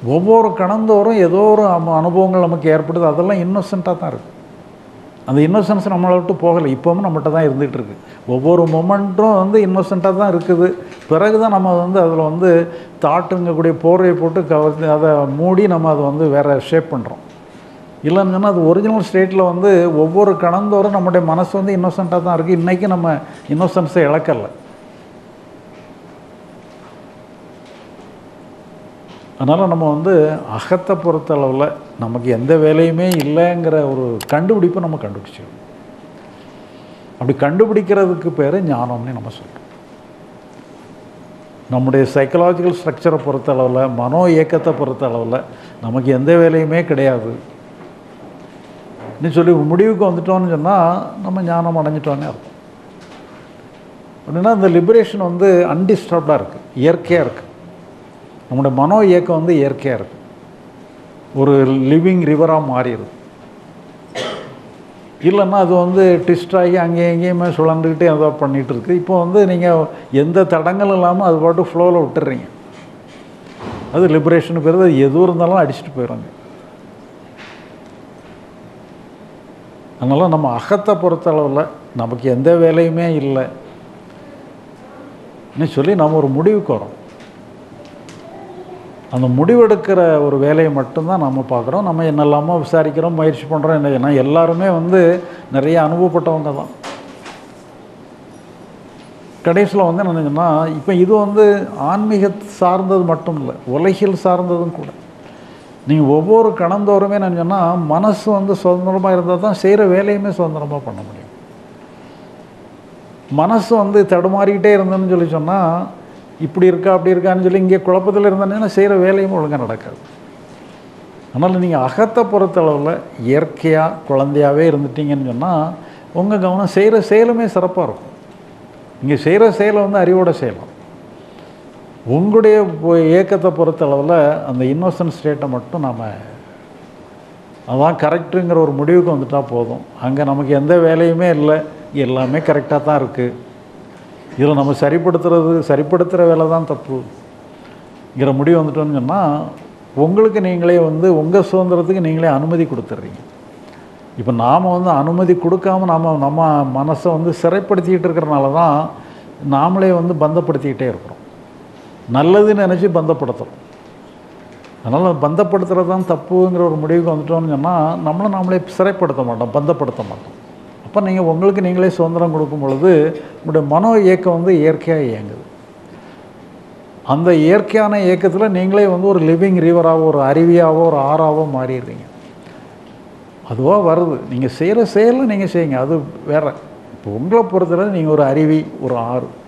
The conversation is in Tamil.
ஒவ்வொரு கணந்தோறும் ஏதோ ஒரு அம- அனுபவங்கள் நமக்கு ஏற்படுது அதெல்லாம் இன்னோசென்ட்டாக தான் இருக்குது அந்த இன்னோசன்ஸ் நம்மளை விட்டு போகலை இப்போவும் நம்மகிட்ட தான் இருந்துகிட்டு இருக்கு ஒவ்வொரு மொமெண்ட்டும் வந்து இன்னோசென்ட்டாக தான் இருக்குது பிறகு தான் நம்ம வந்து அதில் வந்து தாட்டுங்கக்கூடிய போர்வையை போட்டு கவர் அதை மூடி நம்ம அதை வந்து வேறு ஷேப் பண்ணுறோம் இல்லைன்னு சொன்னால் அது ஒரிஜினல் ஸ்டேட்டில் வந்து ஒவ்வொரு கணந்தோறும் நம்முடைய மனசு வந்து இன்னோசென்ட்டாக தான் இருக்குது இன்றைக்கி நம்ம இன்னோசன்ஸை இழக்கலை அதனால் நம்ம வந்து அகத்தை பொறுத்தளவில் நமக்கு எந்த வேலையுமே இல்லைங்கிற ஒரு கண்டுபிடிப்பை நம்ம கண்டுபிடிச்சிக்கணும் அப்படி கண்டுபிடிக்கிறதுக்கு பேர் ஞானம்னு நம்ம சொல்கிறோம் நம்முடைய சைக்கலாஜிக்கல் ஸ்ட்ரக்சரை பொறுத்தளவில் மனோ இயக்கத்தை பொறுத்தளவில் நமக்கு எந்த வேலையுமே கிடையாது நீ சொல்லி ஒரு முடிவுக்கு வந்துட்டோம்னு சொன்னால் நம்ம ஞானம் அடைஞ்சிட்டோன்னே அர்த்தம் அப்படின்னா இந்த லிபரேஷன் வந்து அன்டிஸ்டர்ப்டாக இருக்குது இயற்கையாக இருக்குது நம்முடைய மனோ இயக்கம் வந்து இயற்கையாக இருக்குது ஒரு லிவிங் ரிவராக மாறிடுது இல்லைன்னா அது வந்து ட்விஸ்ட் ஆகி அங்கேயும் எங்கேயுமே சுழந்துக்கிட்டே ஏதோ பண்ணிகிட்டு இருக்கு இப்போ வந்து நீங்கள் எந்த தடங்களும் இல்லாமல் அது பாட்டு ஃப்ளோவில் விட்டுறீங்க அது லிபரேஷன் பேர் அது எது இருந்தாலும் அடிச்சுட்டு போயிடுங்க அதனால் நம்ம அகத்தை பொறுத்தளவில் நமக்கு எந்த வேலையுமே இல்லை சொல்லி நம்ம ஒரு முடிவுக்கு வரோம் அந்த முடிவெடுக்கிற ஒரு வேலையை மட்டும்தான் நம்ம பார்க்குறோம் நம்ம என்னெல்லாமோ விசாரிக்கிறோம் முயற்சி பண்ணுறோம் என்ன ஏன்னா எல்லாருமே வந்து நிறைய அனுபவப்பட்டவங்க தான் கடைசியில் வந்து என்னன்னா இப்போ இது வந்து ஆன்மீக சார்ந்தது மட்டும் இல்லை உலகில் சார்ந்ததும் கூட நீங்கள் ஒவ்வொரு கணந்தோறுமே நான் சொன்னால் மனசு வந்து சுதந்திரமாக இருந்தால் தான் செய்கிற வேலையுமே சுதந்திரமாக பண்ண முடியும் மனசு வந்து தடுமாறிக்கிட்டே இருந்தேன்னு சொல்லி சொன்னால் இப்படி இருக்கா அப்படி இருக்கான்னு சொல்லி இங்கே குழப்பத்தில் இருந்தேன்னா செய்கிற வேலையும் ஒழுங்காக நடக்காது அதனால் நீங்கள் அகத்தை பொறுத்தளவில் இயற்கையாக குழந்தையாகவே இருந்துட்டீங்கன்னு சொன்னால் உங்கள் கவனம் செய்கிற செயலுமே சிறப்பாக இருக்கும் இங்கே செய்கிற செயலை வந்து அறிவோடு செய்யலாம் உங்களுடைய பொ- இயக்கத்தை பொறுத்தளவில் அந்த இன்னோசன்ட் ஸ்டேட்டை மட்டும் நாம் அதான் கரெக்டுங்கிற ஒரு முடிவுக்கு வந்துட்டால் போதும் அங்கே நமக்கு எந்த வேலையுமே இல்லை எல்லாமே கரெக்டாக தான் இருக்குது இதில் நம்ம சரிப்படுத்துறது சரிப்படுத்துகிற வேலை தான் தப்புங்கிற முடிவு வந்துட்டோம்னு சொன்னால் உங்களுக்கு நீங்களே வந்து உங்கள் சுதந்திரத்துக்கு நீங்களே அனுமதி கொடுத்துட்றீங்க இப்போ நாம் வந்து அனுமதி கொடுக்காம நாம் நம்ம மனசை வந்து சிறைப்படுத்திக்கிட்டு இருக்கிறனால தான் நாமளே வந்து பந்தப்படுத்திக்கிட்டே இருக்கிறோம் நல்லதுன்னு நினச்சி பந்தப்படுத்துகிறோம் அதனால் பந்தப்படுத்துறது தான் தப்புங்கிற ஒரு முடிவுக்கு வந்துட்டோம்னு சொன்னால் நம்மளை நாமளே சிறைப்படுத்த மாட்டோம் பந்தப்படுத்த மாட்டோம் அப்போ நீங்கள் உங்களுக்கு நீங்களே சுதந்திரம் கொடுக்கும் பொழுது உங்களுடைய மனோ இயக்கம் வந்து இயற்கையாக இயங்குது அந்த இயற்கையான இயக்கத்தில் நீங்களே வந்து ஒரு லிவிங் ரிவராகவோ ஒரு அருவியாவோ ஒரு ஆறாவோ மாறிடுறீங்க அதுவாக வருது நீங்கள் செய்கிற செயலை நீங்கள் செய்யுங்க அது வேற இப்போ உங்களை பொறுத்தவரை நீங்கள் ஒரு அருவி ஒரு ஆறு